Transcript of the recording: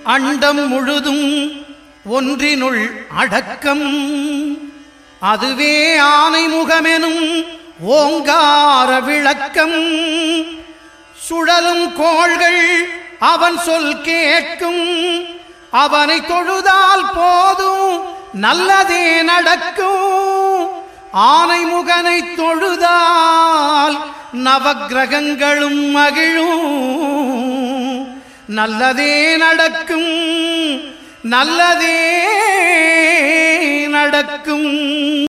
அண்டம் முழுதும் ஒன்றினுள் அடக்கம் அதுவே ஆனை முகமெனும் ஓங்கார விளக்கம் சுழலும் கோள்கள் அவன் சொல் கேட்கும் அவனை தொழுதால் போதும் நல்லதே நடக்கும் ஆனை முகனை தொழுதால் நவக்கிரகங்களும் மகிழும் நல்லதே நடக்கும் நல்லதே நடக்கும்